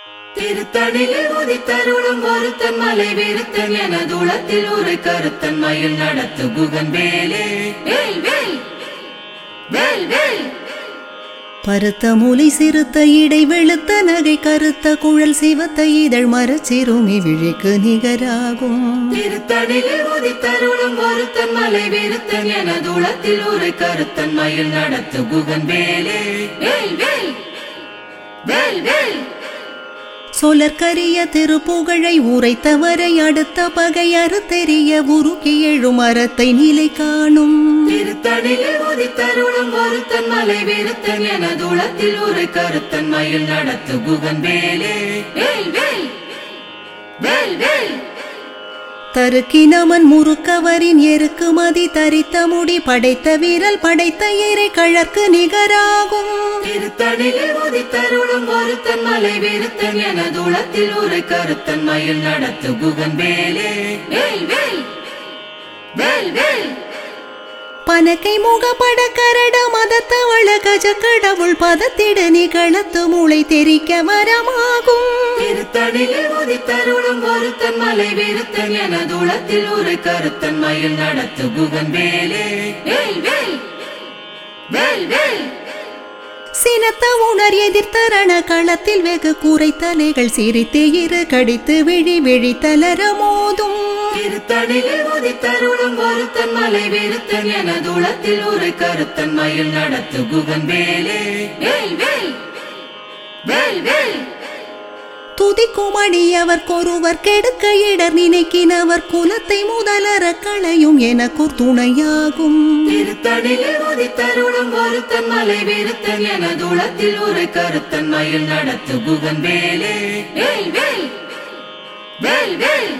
திருத்தணியில் உதித்தருளும் ஒருத்தன் மலை விருத்தன் என தூளத்தில் ஒரு கருத்தன் மயில் நடத்து குகன் வேலே வேல் வேல் வேல் வேல் பருத்த மூலை சிறுத்த இடை வெளுத்த நகை கருத்த குழல் சிவத்த இதழ் மரச்சிறுமி விழிக்கு நிகராகும் திருத்தணியில் உதித்தருளும் ஒருத்தன் மலை விருத்தன் என தூளத்தில் ஒரு கருத்தன் மயில் நடத்து குகன் வேலே வேல் வேல் வேல் வேல் சொலற்கரிய திருப்புகழை உரைத்தவரை அடுத்த பகை அறுத்தெறிய உருக்கி எழும் அறத்தை நிலை காணும் திருத்தணியில் உதித்தருளும் ஒருத்தன் மலை விருத்தன் என தூளத்தில் ஒரு கருத்தன் மயில் நடத்து குகன் வேலே வேல் வேல் வேல் வேல் தருக்கினமன் முறுக்கவரின் எருக்கு மதி தரித்த முடி படைத்த வீரல் படைத்த இறை கழற்கு நிகராகும் திருத்தணியில் உதித்தருளும் ஒருத்தன் மலை விருத்தன் என தூளத்தில் ஒரு கருத்தன் மயில் நடத்து குகன் வேலே வேல் வேல் வேல் வேல் பனக்கை முகப்பட கரட மதத்தவள கஜ கடவுள் பதத்திடு நிகழத்து மூளை தெரிக்க வரமாகும் திருத்தணியில் உதித்தருளும் ஒருத்தன் மலை விருத்தன் என தூளத்தில் ஒரு கருத்தன் மயில் நடத்து குகன் வேலே வேல் வேல் வேல் வேல் சினத்த உணர் எதிர்த்தரண களத்தில் வெகு கூரை தலைகள் சிரித்து இரு கடித்து விழி விழி தளர மோதும் திருத்தணியில் உதித்தருளும் ஒருத்தன் மலை விருத்தன் என தூளத்தில் ஒரு கருத்தன் மயில் நடத்து குகன் வேலே வேல் வேல் வேல் வேல் துதிக்கும் அடியவர் கொருவர் கெடுக்க இடர் நினைக்கினவர் குலத்தை முதலற களையும் எனக்குர் துணையாகும் திருத்தணியில் உதித்தருளும் ஒருத்தன் மலை விருத்தன் என தூளத்தில் ஒரு கருத்தன் மயில் நடத்து குகன் வேலே வேல் வேல் வேல் வேல்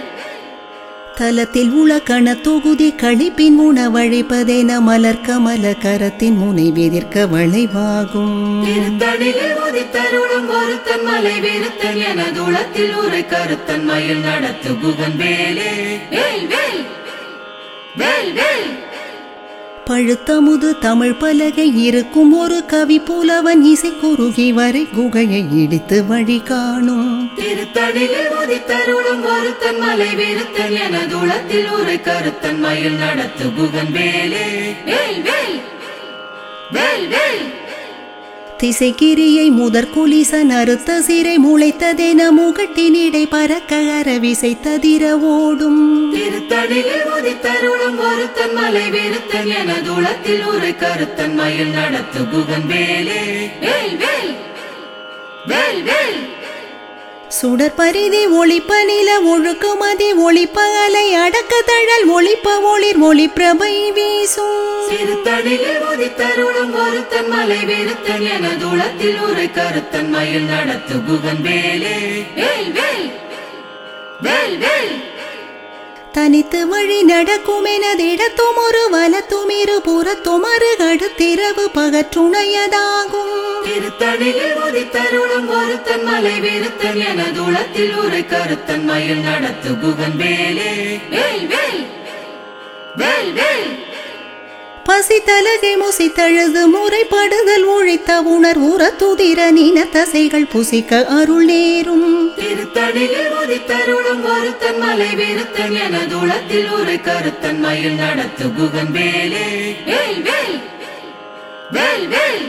தலத்தில் உள கண தொகுதி கழிப்பின் உணவழிப்பதென மலர் கமல கரத்தின் முனை வெதிர்க்க வளைவாகும் திருத்தணியில் உதித்தருளும் ஒருத்தன் மலை விருத்தன் என தூளத்தில் ஒரு கருத்தன் மயில் நடத்து குகன் வேலே வேல் வேல் வேல் வேல் பழுத்தமுது தமிழ் பலகை இருக்கும் ஒரு கவி புலவன் இசை குறுகி வரை குகையை இடித்து வழி காணும் திருத்தணியில் உதித்தருளும் ஒருத்தன் மலை விருத்தன் என தூளத்தில் ஒரு கருத்தன் மயில் நடத்து குகன் வேலே வேல் வேல் வேல் வேல் திசைக்கிரியை முதற் குலிசன் அறுத்த சிறை முளைத்ததென முகட்டினிடை பறக்க அரவிசை ததிர ஓடும் திருத்தணியில் உதித்தருளும் ஒருத்தன் மலை விருத்தன் என தூளத்தில் ஒரு கருத்தன் மயில் நடத்து குகன் வேலே வேல் வேல் வேல் வேல் சுடர் பரிதி ஒளிப்ப நில ஒழுக்குமதி ஒளிப்ப அலை அடக்க தழல் ஒளிப்ப ஒளிர் ஒளி பிரபை வீசும் திருத்தணியில் உதித்தருளும் ஒருத்தன் மலை விருத்தன் என தூளத்தில் ஒரு கருத்தன் மயில் நடத்து குகன் வேலே வேல் வேல் வேல் வேல் தனித்து வழி நடக்கும் எனதிடத்தும் ஒரு வலத்தும் இரு புறத்தும் அருகடுத்திரவு பகற்றுணையதாகும் திருத்தணியில் உதித்தருளும் ஒருத்தன் மலை விருத்தன் என தூளத்தில் ஒரு கருத்தன் மயில் நடத்து குகன் வேலே வேல் வேல் வேல் வேல் பசி தலகை முசித்தழுது முறைப்படுதல் உழைத்த உணர் உற துதிர நின தசைகள் புசிக்க அருள் நேரும் திருத்தணியில் உதித்தருளும் ஒருத்தன் மலை விருத்தன் என தூளத்தில் ஒரு கருத்தன் மயில் நடத்து குகன் வேலே வேல் வேல் வேல் வேல்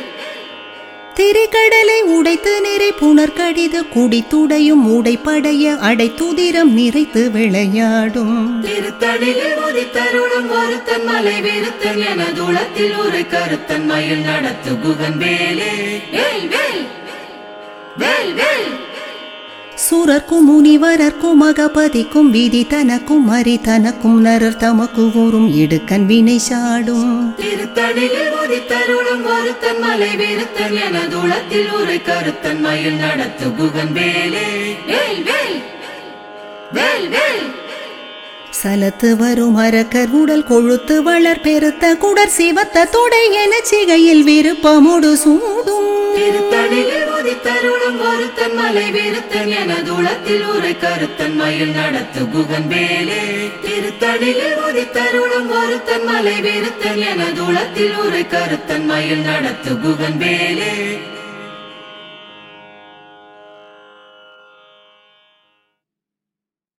திரிகடலை உடைத்து நிறை புனர் கடிது குடித்துடையும் உடைப்படைய அடைத்துதிரம் நிறைத்து விளையாடும் திருத்தணியில் உதித்தருளும் ஒருத்தன் மலை விருத்தன் என தூளத்தில் ஒரு கருத்தன் மயில் நடத்து குகன் வேலே வேல் வேல் வேல் வேல் சுரர்க்கும் முனிவரர்க்கும் மகபதிக்கும் விதி தனக்கும் மறி தனக்கும் நரர் தமக்கு ஊறும் இடுக்கண் வினை சாடும் திருத்தணியில் உதித்தருளும் ஒருத்தன் மலை விருத்தன் என தூளத்தில் ஒரு கருத்தன் மயில் நடத்து குகன் வேலே வேல் வேல் வேல் வேல் சலத்து வரும் அரக்கர் உடல் கொழுத்து வளர் பெருத்த குடர் சிவத்த தொடை என சிகையில் விருப்பமுடு சூடும் திருத்தணியில் உதித்தருளும் ஒருத்தன் மலை விருத்தன் என தூளத்தில் ஒரு கருத்தன் மயில் நடத்து குகன் வேலே திருத்தணியில் உதித்தருளும் ஒருத்தன் மலை விருத்தன் என தூளத்தில் ஒரு கருத்தன் மயில் நடத்து குகன் வேலே